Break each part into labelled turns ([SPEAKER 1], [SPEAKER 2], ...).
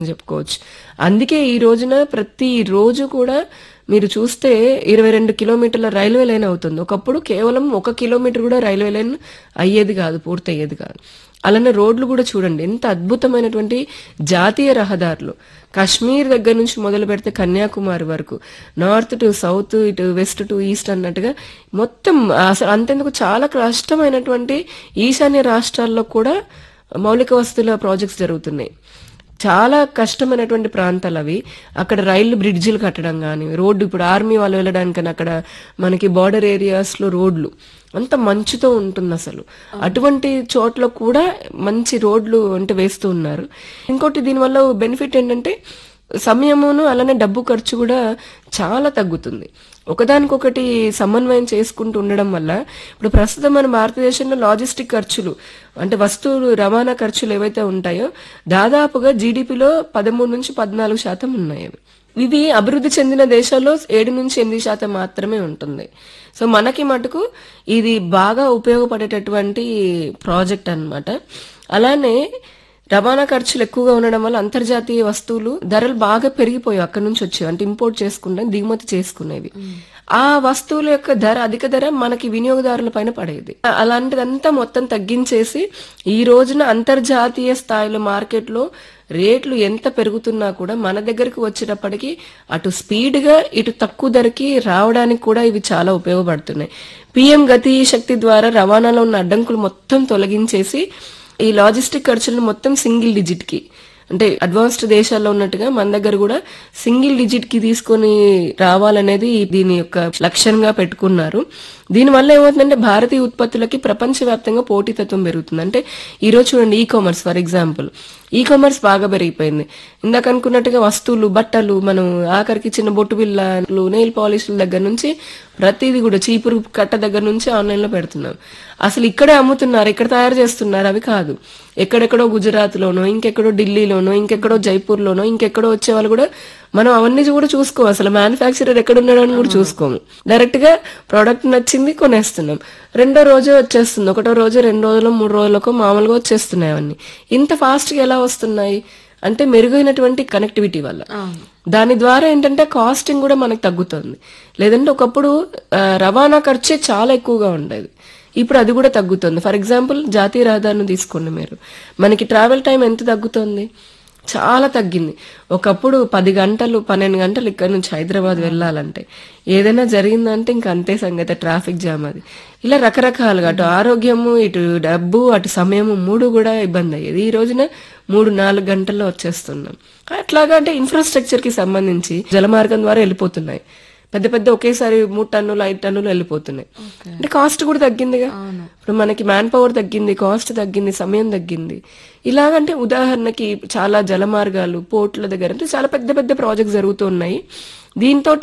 [SPEAKER 1] చెప్పుకోవచ్చు అందుకే ఈ రోజున ప్రతి రోజు కూడా మీరు చూస్తే ఇరవై రెండు కిలోమీటర్ల రైల్వే లైన్ అవుతుంది ఒకప్పుడు కేవలం ఒక కిలోమీటర్ కూడా రైల్వే లైన్ అయ్యేది కాదు పూర్తి అయ్యేది కాదు అలానే రోడ్లు కూడా చూడండి ఎంత అద్భుతమైనటువంటి జాతీయ రహదారులు కాశ్మీర్ దగ్గర నుంచి మొదలు పెడితే కన్యాకుమారి వరకు నార్త్ టు సౌత్ ఇటు వెస్ట్ టు ఈస్ట్ అన్నట్టుగా మొత్తం అసలు అంతెందుకు చాలా కష్టమైనటువంటి ఈశాన్య రాష్ట్రాల్లో కూడా మౌలిక వస్తువుల ప్రాజెక్ట్స్ జరుగుతున్నాయి చాలా కష్టమైనటువంటి ప్రాంతాలు అవి అక్కడ రైలు బ్రిడ్జిలు కట్టడం కానీ రోడ్డు ఇప్పుడు ఆర్మీ వాళ్ళు వెళ్ళడానికని అక్కడ మనకి బార్డర్ ఏరియాస్ లో రోడ్లు అంత మంచుతో ఉంటుంది అసలు అటువంటి చోట్ల కూడా మంచి రోడ్లు అంటే వేస్తూ ఉన్నారు ఇంకోటి దీనివల్ల బెనిఫిట్ ఏంటంటే సమయమును అలానే డబ్బు ఖర్చు కూడా చాలా తగ్గుతుంది ఒకదానికొకటి సమన్వయం చేసుకుంటూ ఉండడం వల్ల ఇప్పుడు ప్రస్తుతం మన భారతదేశంలో లాజిస్టిక్ ఖర్చులు అంటే వస్తువులు రవాణా ఖర్చులు ఏవైతే ఉంటాయో దాదాపుగా జీడిపిలో పదమూడు నుంచి పద్నాలుగు శాతం ఉన్నాయి అవి ఇది అభివృద్ధి చెందిన దేశాల్లో ఏడు నుంచి ఎనిమిది శాతం మాత్రమే ఉంటుంది సో మనకి మటుకు ఇది బాగా ఉపయోగపడేటటువంటి ప్రాజెక్ట్ అన్నమాట అలానే రవాణా ఖర్చులు ఎక్కువగా ఉండడం వల్ల అంతర్జాతీయ వస్తువులు ధరలు బాగా పెరిగిపోయాయి అక్కడి నుంచి వచ్చేవి అంటే ఇంపోర్ట్ చేసుకుంటే దిగుమతి చేసుకునేవి ఆ వస్తువుల యొక్క ధర అధిక ధర మనకి వినియోగదారుల పైన పడేది అలాంటిదంతా మొత్తం తగ్గించేసి ఈ రోజున అంతర్జాతీయ స్థాయిలో మార్కెట్లో రేట్లు ఎంత పెరుగుతున్నా కూడా మన దగ్గరికి వచ్చేటప్పటికి అటు స్పీడ్ గా ఇటు తక్కువ ధరకి రావడానికి కూడా ఇవి చాలా ఉపయోగపడుతున్నాయి పిఎం గతి శక్తి ద్వారా రవాణాలో ఉన్న అడ్డంకులు మొత్తం తొలగించేసి ఈ లాజిస్టిక్ ఖర్చులను మొత్తం సింగిల్ డిజిట్ కి అంటే అడ్వాన్స్డ్ దేశాల్లో ఉన్నట్టుగా మన దగ్గర కూడా సింగిల్ డిజిట్ కి తీసుకొని రావాలనేది దీని యొక్క లక్ష్యంగా పెట్టుకున్నారు దీనివల్ల ఏమవుతుందంటే భారతీయ ఉత్పత్తులకి ప్రపంచవ్యాప్తంగా పోటీతత్వం పెరుగుతుంది అంటే ఈ రోజు చూడండి e commerce for example e commerce బాగా పెరిగిపోయింది ఇందాక అనుకున్నట్టుగా వస్తువులు బట్టలు మనం ఆఖరికి చిన్న బొట్టు బిళ్ళలు నెయిల్ పాలిష్ల దగ్గర నుంచి ప్రతిదీ కూడా చీపురు కట్ట దగ్గర నుంచి ఆన్లైన్ లో పెడుతున్నాం అసలు ఇక్కడే అమ్ముతున్నారు ఇక్కడ తయారు చేస్తున్నారు అవి కాదు ఎక్కడెక్కడో గుజరాత్ లోనో ఇంకెక్కడో ఢిల్లీలోనో ఇంకెక్కడో జైపూర్ లోనో ఇంకెక్కడో వచ్చే వాళ్ళు కూడా మనం అవన్నీ కూడా చూసుకోము అసలు మ్యానుఫ్యాక్చరర్ ఎక్కడ ఉన్నాడు అని కూడా చూసుకోము డైరెక్ట్ గా ప్రోడక్ట్ నచ్చింది కొనేస్తున్నాం రెండో రోజు వచ్చేస్తుంది ఒకటో రోజు రెండు రోజులు మూడు రోజులకు మామూలుగా వచ్చేస్తున్నాయి అవన్నీ ఇంత ఫాస్ట్ గా ఎలా వస్తున్నాయి అంటే మెరుగైనటువంటి కనెక్టివిటీ వల్ల దాని ద్వారా ఏంటంటే కాస్టింగ్ కూడా మనకు తగ్గుతుంది లేదంటే ఒకప్పుడు ఆ, రవాణా ఖర్చే చాలా ఎక్కువగా ఉండేది ఇప్పుడు అది కూడా తగ్గుతుంది ఫర్ ఎగ్జాంపుల్ జాతీయ రహదారిని తీసుకోండి మీరు మనకి ట్రావెల్ టైం ఎంత తగ్గుతుంది చాలా తగ్గింది ఒకప్పుడు పది గంటలు పన్నెండు గంటలు ఇక్కడ నుంచి హైదరాబాద్ వెళ్ళాలంటే ఏదైనా జరిగిందంటే ఇంక అంతే సంగతి ట్రాఫిక్ జామ్ అది ఇలా రకరకాలుగా అటు ఆరోగ్యము ఇటు డబ్బు అటు సమయము మూడు కూడా ఇబ్బంది అయ్యేది ఈ రోజున మూడు నాలుగు గంటల్లో వచ్చేస్తున్నాం అట్లాగా అంటే ఇన్ఫ్రాస్ట్రక్చర్ కి సంబంధించి జలమార్గం ద్వారా వెళ్ళిపోతున్నాయి పెద్ద పెద్ద ఒకేసారి మూడు టన్నులు ఐదు టన్నులు వెళ్ళిపోతున్నాయి అంటే కాస్ట్ కూడా తగ్గిందిగా ఇప్పుడు మనకి మ్యాన్ పవర్ తగ్గింది కాస్ట్ తగ్గింది సమయం తగ్గింది ఇలాగంటే ఉదాహరణకి చాలా జలమార్గాలు పోర్ట్ల దగ్గర అంటే చాలా పెద్ద పెద్ద ప్రాజెక్ట్స్ జరుగుతూ ఉన్నాయి దీంతో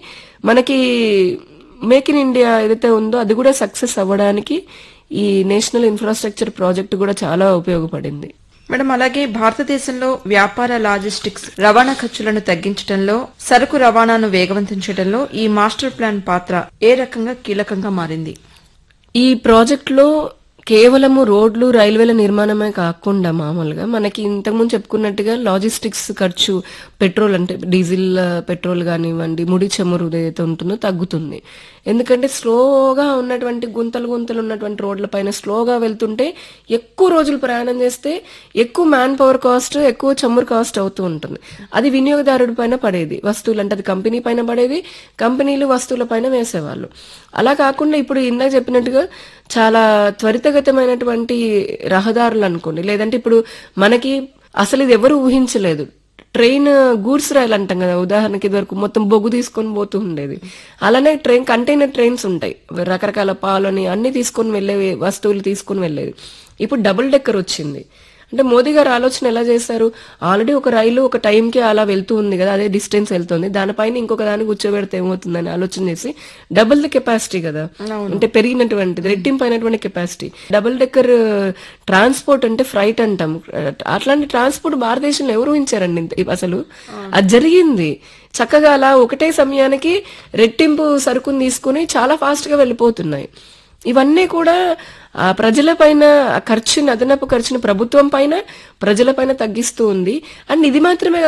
[SPEAKER 1] మనకి మేక్ ఇన్ ఇండియా ఏదైతే ఉందో అది కూడా సక్సెస్ అవ్వడానికి ఈ నేషనల్ ఇన్ఫ్రాస్ట్రక్చర్ ప్రాజెక్ట్ కూడా చాలా ఉపయోగపడింది
[SPEAKER 2] మేడం అలాగే భారతదేశంలో వ్యాపార లాజిస్టిక్స్ రవాణా ఖర్చులను తగ్గించడంలో సరుకు రవాణాను వేగవంతం చేయడంలో ఈ మాస్టర్ ప్లాన్ పాత్ర ఏ రకంగా కీలకంగా మారింది
[SPEAKER 1] ఈ ప్రాజెక్ట్ లో కేవలము రోడ్లు రైల్వేల నిర్మాణమే కాకుండా మామూలుగా మనకి ఇంతకుముందు చెప్పుకున్నట్టుగా లాజిస్టిక్స్ ఖర్చు పెట్రోల్ అంటే డీజిల్ ఆ, పెట్రోల్ కానివ్వండి ముడి చమురు ఏదైతే ఉంటుందో తగ్గుతుంది ఎందుకంటే స్లోగా ఉన్నటువంటి గుంతలు గుంతలు ఉన్నటువంటి రోడ్ల పైన స్లోగా వెళ్తుంటే ఎక్కువ రోజులు ప్రయాణం చేస్తే ఎక్కువ మ్యాన్ పవర్ కాస్ట్ ఎక్కువ చమురు కాస్ట్ అవుతూ ఉంటుంది అది వినియోగదారుడి పైన పడేది వస్తువులు అంటే అది కంపెనీ పైన పడేది కంపెనీలు వస్తువుల పైన వేసేవాళ్ళు అలా కాకుండా ఇప్పుడు ఇందాక చెప్పినట్టుగా చాలా త్వరితగతమైనటువంటి రహదారులు అనుకోండి లేదంటే ఇప్పుడు మనకి అసలు ఇది ఎవరు ఊహించలేదు ట్రైన్ గూడ్స్ రైలు అంటాం కదా ఉదాహరణకి ఇదివరకు మొత్తం బొగ్గు తీసుకొని పోతూ ఉండేది అలానే ట్రైన్ కంటైనర్ ట్రైన్స్ ఉంటాయి రకరకాల పాలని అన్ని తీసుకొని వెళ్ళేవి వస్తువులు తీసుకొని వెళ్ళేది ఇప్పుడు డబుల్ డెక్కర్ వచ్చింది అంటే మోదీ గారు ఆలోచన ఎలా చేశారు ఆల్రెడీ ఒక రైలు ఒక టైంకి అలా వెళ్తూ ఉంది కదా అదే డిస్టెన్స్ వెళ్తుంది దానిపైన ఇంకొక దాన్ని కూర్చోబెడితే ఏమవుతుందని ఆలోచన చేసి డబుల్ ది కెపాసిటీ కదా అంటే పెరిగినటువంటిది రెట్టింపైనటువంటి కెపాసిటీ డబుల్ డెక్కర్ ట్రాన్స్పోర్ట్ అంటే ఫ్రైట్ అంటాం అట్లాంటి ట్రాన్స్పోర్ట్ భారతదేశంలో ఎవరు ఊహించారండి ఇంత- అసలు అది జరిగింది చక్కగా అలా ఒకటే సమయానికి రెట్టింపు సరుకుని తీసుకుని చాలా ఫాస్ట్ గా వెళ్ళిపోతున్నాయి ఇవన్నీ కూడా ఆ ప్రజల పైన ఆ ఖర్చుని అదనపు ఖర్చుని ప్రభుత్వం పైన ప్రజల పైన తగ్గిస్తూ ఉంది అండ్ ఇది మాత్రమే